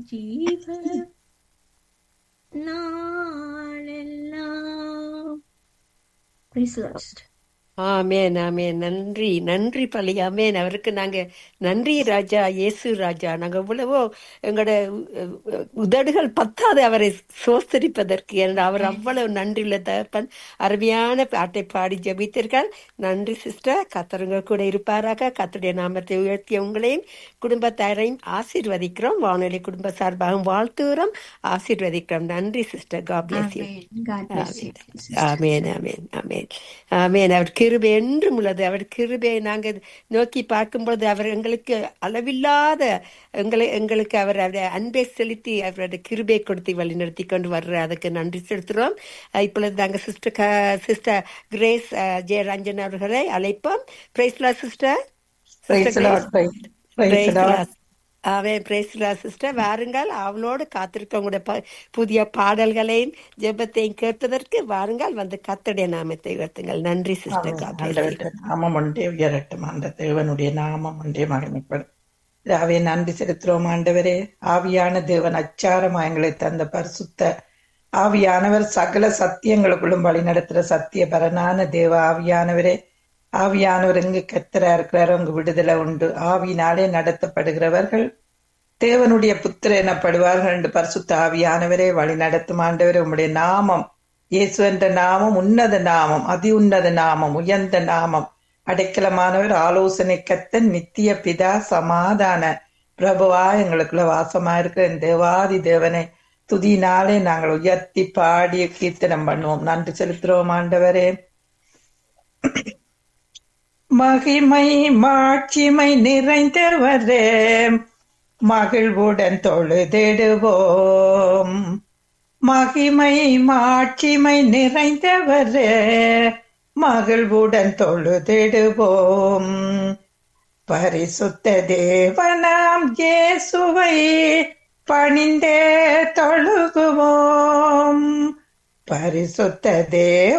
ஜீவ நாளெல்லாம் Praise the Lord. ஆமேன் ஆமேன் நன்றி நன்றி பள்ளி ஆமேன் அவருக்கு நாங்க நன்றி ராஜா இயேசு ராஜா நாங்க எவ்வளவோ எங்களோட உ- உ- உதடுகள் பத்தாது அவரை சோஸ்தரிப்பதற்கு ஏனென்றால் அவர் அவ்வளவு நன்றியுள்ள தகப்பன் அருமையான பாட்டை பாடி ஜெபித்தீர்கள் நன்றி சிஸ்டர் கத்தருங்க கூட இருப்பாராக கத்தருடைய நாமத்தை உயர்த்திய உங்களையும் குடும்பத்தாரையும் ஆசீர்வதிக்கிறோம் வானொலி குடும்ப சார்பாகவும் வாழ்த்துகிறோம் ஆசீர்வதிக்கிறோம் நன்றி sister God bless you Amen. God bless you. sister. Amen amen amen amen அவர் கிருபை என்றும் உள்ளது அவர் கிருபையை நாங்கள் நோக்கி பார்க்கும்பொழுது அவர் எங்களுக்கு அளவில்லாத எங்களை எங்களுக்கு அவர் அவருடைய அன்பை செலுத்தி அவருடைய கிருபை கொடுத்து வழிநடத்தி கொண்டு வர்ற அதுக்கு நன்றி செலுத்துகிறோம் அஹ் இப்பொழுது நாங்கள் sister sister Grace ah, Jayaranjan அவர்களை அழைப்போம் praise the Lord sister Praise the Lord. Praise praise the Lord. அவன் பிரேசிலா சிஸ்டர் வாருங்கள் அவளோடு காத்திருக்க உங்களுடைய ப- புதிய பாடல்களையும் ஜெபத்தையும் கேட்பதற்கு வாருங்கள் வந்து கத்தடைய நாமத்தை உயர்த்துங்கள் நன்றி sister amen. God bless you. ஆண்டவருடைய நாமம் ஒன்றே உயரட்டும் அந்த தேவனுடைய நாமம் ஒன்றே மகிமைப்படும் ராவே நன்றி செலுத்துறோம் ஆண்டவரே ஆவியான தேவன் அச்சாரமா எங்களை தந்த பரிசுத்த ஆவியானவர் சகல சத்தியங்களுக்குள்ளும் வழி நடத்துற சத்திய பரனான தேவ ஆவியானவரே ஆவியானவர் எங்கு கத்தரா இருக்கிறாரோ அங்கு விடுதலை உண்டு ஆவியினாலே நடத்தப்படுகிறவர்கள் தேவனுடைய புத்திர எனப்படுவார்கள் என்று பரிசுத்த ஆவியானவரே வழி நடத்தும் ஆண்டவரே உம்முடைய நாமம் இயேசு என்ற நாமம் உன்னத நாமம் அதி உன்னத நாமம் உயர்ந்த நாமம் அடைக்கலமானவர் ஆலோசனை கத்தன் நித்திய பிதா சமாதான பிரபுவா எங்களுக்குள்ள வாசமா இருக்கிற என் தேவாதி தேவனை துதியினாலே நாங்கள் உயர்த்தி பாடி கீர்த்தனம் பண்ணுவோம் நன்றி செலுத்துறோம் ஆண்டவரே மகிமை மாட்சிமை நிறைந்தவரே மகிழ்வுடன் தொழுதிடுவோம் மகிமை மாட்சிமை நிறைந்தவரே மகிழ்வுடன் தொழுதிடுவோம் பரிசுத்த தேவனாம் இயேசுவை பணிந்தே தொழுகுவோம் பரிசுத்த தேவ